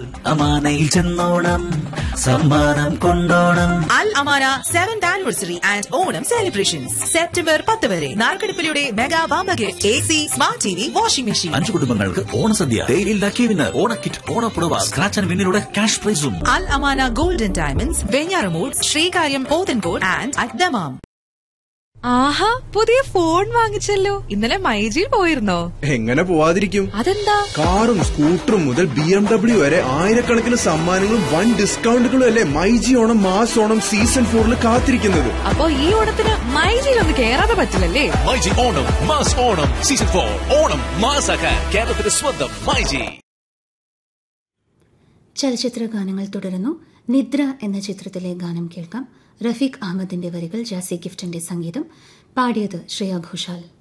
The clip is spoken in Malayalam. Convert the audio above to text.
അമാനയിൽ ചെന്നോണം സമ്മാനം കൊണ്ടോണം Al Amana seventh anniversary and Onam celebrations September പത്ത് വരെ നാൽക്കടുപ്പിലൂടെ മെഗാ വാമ്പ gift A C smart T V washing machine അഞ്ചു കുടുംബങ്ങൾക്ക് ഓണസദ്യ തേയിലിൽ ലക്കി വിന്നർ ഓണക്കിറ്റ് ഓണപ്പുടവ സ്ക്രാച്ച് ആൻഡ് വിന്നിലൂടെ ക്യാഷ് പ്രൈസും Al Amana golden diamonds Venjaramoodu Sreekaryam Pothencode and അക്ദമാം ആഹാ പുതിയ ഫോൺ വാങ്ങിച്ചല്ലോ ഇന്നലെ മൈജിയിൽ പോയിരുന്നോ എങ്ങനെ പോവാതിരിക്കും അതെന്താ കാറും സ്കൂട്ടറും മുതൽ ബി എം ഡബ്ല്യു വരെ ആയിരക്കണക്കിന് സമ്മാനങ്ങളും വൻ ഡിസ്കൗണ്ടുകളും അല്ലേ മൈജി ഓണം മാസ് ഓണം സീസൺ ഫോറിൽ കാത്തിരിക്കുന്നത് അപ്പൊ ഈ ഓണത്തിന് മൈജിയിൽ ഒന്ന് കേറാതെ പറ്റില്ലല്ലേ myG Onam mass Onam season four Onam മാസാക്കാൻ കേരളത്തിന്റെ സ്വന്തം മൈജി ചലച്ചിത്ര ഗാനങ്ങൾ തുടരുന്നു നിദ്ര എന്ന ചിത്രത്തിലെ ഗാനം കേൾക്കാം റഫീഖ് അഹമ്മദിന്റെ വരികൾ ജാസി ഗിഫ്റ്റിന്റെ സംഗീതം പാടിയത് ശ്രേയ ഘോഷാൽ